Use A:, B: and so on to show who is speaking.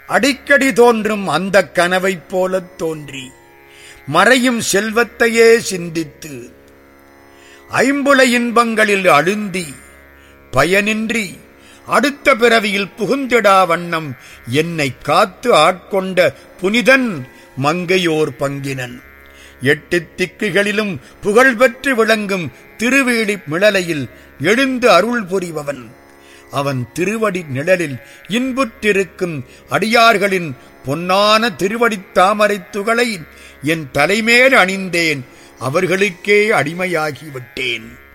A: அடிக்கடி தோன்றும் அந்த கனவைப் போலத் தோன்றி மறையும் செல்வத்தையே சிந்தித்து ஐம்புல இன்பங்களில் அழுந்தி பயனின்றி அடுத்த பிறவியில் புகுந்திடா வண்ணம் என்னை காத்து ஆட்கொண்ட புனிதன் மங்கையோர் பங்கினன் எட்டு திக்குகளிலும் புகழ்பெற்று விளங்கும் திருவேலி மிளலையில் எழுந்து அருள் புரிபவன் அவன் திருவடி நிழலில் இன்புற்றிருக்கும் அடியார்களின் பொன்னான திருவடித் தாமரைத் துகளை என் தலைமேல் அணிந்தேன் அவர்களுக்கே அடிமையாகி விட்டேன்